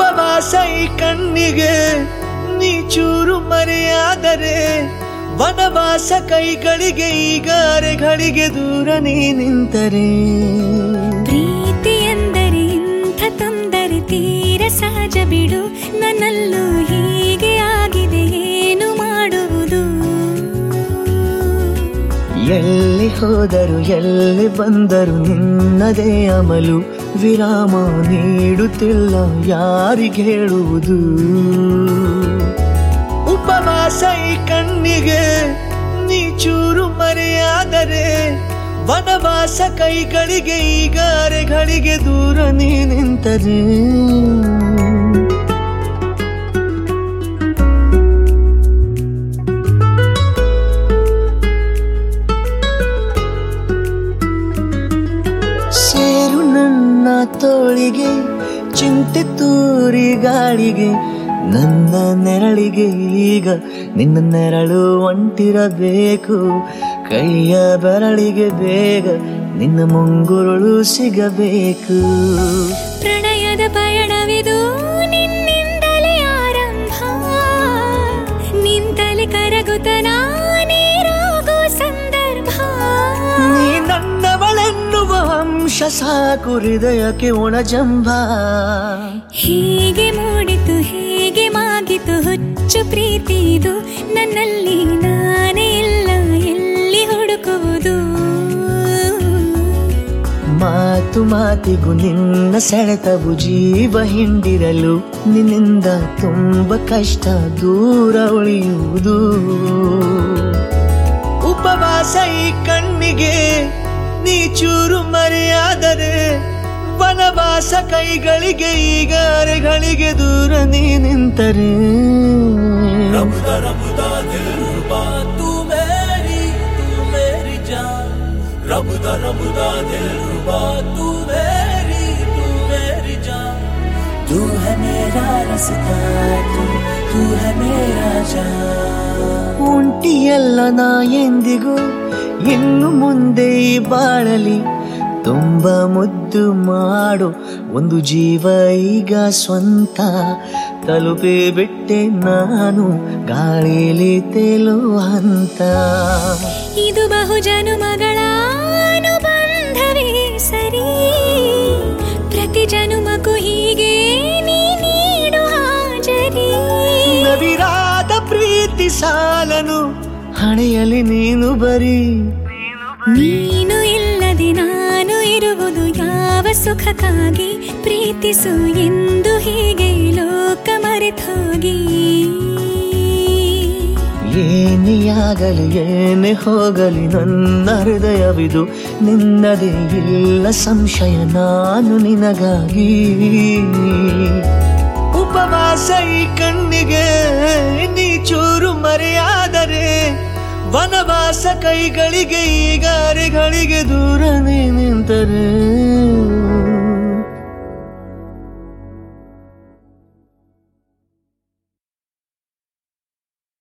ಉಪವಾಸ ಈ ಕಣ್ಣಿಗೆ ನೀ ಚೂರು ಮರೆಯಾದರೆ ವನವಾಸ ಕೈಗಳಿಗೆ ಈಗಾರೆಗಳಿಗೆ ದೂರ ನೀ ನಿಂತರೆ ಪ್ರೀತಿ ಎಂದರೆ ಇಂಥ ತೊಂದರೆ ತೀರ ಸಹಜ ಬಿಡು ನನ್ನಲ್ಲೂ ಹೀಗೆ ಆಗಿದೆ ಏನು ಮಾಡುವುದು ಎಲ್ಲಿ ಹೋದರು ಎಲ್ಲಿ ಬಂದರು ನಿನ್ನದೇ ಅಮಲು ವಿರಾಮ ನೀಡುತ್ತಿಲ್ಲ ಯಾರಿಗೆ ಹೇಳುವುದು ಉಪವಾಸ ಈ ಕಣ್ಣಿಗೆ ನೀ ಚೂರು ಮರೆಯಾದರೆ ವನವಾಸ ಕೈಗಳಿಗೆ ಈಗಾರೆಗಳಿಗೆ ದೂರ ನೀ ನಿಂತರೆ ಸೇರು ನನ್ನ ತೋಳಿಗೆ ಚಿಂತೆ ತೂರಿ ಗಾಳಿಗೆ ನನ್ನ ನೆರಳಿಗೆ ಈಗ ನಿನ್ನ ನೆರಳು ಒಂಟಿರಬೇಕು ಕೈಯ ಬೆರಳಿಗೆ ಬೇಗ ನಿನ್ನ ಮುಂಗುರುಳು ಸಿಗಬೇಕು ಪ್ರಣಯದ ಪಯಣವಿದು ನಿನ್ನಿಂದಲೇ ಆರಂಭ ನಿಂತಲೇ ಕರಗುತ್ತ ನಾನೇರೋಗೋ ಸಂದರ್ಭ ನೀ ನನ್ನವಳೆನ್ನುವ ಅಂಶ ಸಾಕು ಹೃದಯಕ್ಕೆ ಒಣಜಂಬ ಹೀಗೆ ಮೂಡಿತು ಹೇಗೆ ಮಾಗಿತು ಹುಚ್ಚು ಪ್ರೀತಿ ಇದು ನನ್ನಲ್ಲಿ ನಾನೇ ಇಲ್ಲ ಎಲ್ಲಿ ಹುಡುಕುವುದು ಮಾತು ಮಾತಿಗೂ ನಿನ್ನ ಸೆಳೆತವು ಜೀವ ಹಿಂಡಿರಲು ನಿನ್ನಿಂದ ತುಂಬ ಕಷ್ಟ ದೂರ ಉಳಿಯುವುದು ಉಪವಾಸ ಈ ಕಣ್ಣಿಗೆ ನೀ ಚೂರು ಮರೆಯಾದರೆ ವನವಾಸ ಕೈಗಳಿಗೆ ಈಗಾರೆಗಳಿಗೆ ದೂರ ನೀ ನಿಂತರೆ रबुदा रबुदा दिल रुबा तू मेरी तू मेरी जान रबुदा रबुदा दिल रुबा तू मेरी तू मेरी जान तू है मेरा रास्ता तू तू है मेरा जान ಉಂಟಿಯಲ್ಲ ನಾ ಎಂದಿಗೂ ಇನ್ನು ಮುಂದೆ ಈ ಬಾಳಲಿ ತುಂಬ ಮುದ್ದು ಮಾಡು ಒಂದು ಜೀವ ಈಗ ಸ್ವಂತ ತಲುಪಿ ಬಿಟ್ಟೆ ನಾನು ಗಾಳಿಲಿ ತೇಲುವ ಹಂತ ಇದು ಬಹು ಜನುಮಗಳ ಅನುಬಂಧವೇ ಸರಿ ಪ್ರತಿ ಜನುಮಕ್ಕೂ ಹೀಗೆ ನೀ ನೀಡು ಹಾಜರಿ ನವಿರಾದ ಪ್ರೀತಿ ಸಾಲನು ಹಣೆಯಲ್ಲಿ ನೀನು ಬರೀ ನೀನು ಇಲ್ಲದೆ ನಾನು ಇರುವುದು ಯಾವ ಸುಖಕ್ಕಾಗಿ ಪ್ರೀತಿಸು ಎಂದು ಹೀಗೆ ಲೋಕ ಮರೆತೋಗಿ ಏನೇ ಆಗಲಿ ಏನೇ ಹೋಗಲಿ ನನ್ನ ಹೃದಯವಿದು ನಿನ್ನದೇ ಇಲ್ಲ ಸಂಶಯ ನಾನು ನಿನಗಾಗಿ ಉಪವಾಸ ಈ ಕಣ್ಣಿಗೆ ನೀ ಚೂರು ಮರೆಯಾದರೆ ವನವಾಸ ಕೈಗಳಿಗೆ ಈಗಾರೆಗಳಿಗೆ ದೂರ ನೀ ನಿಂತರೆ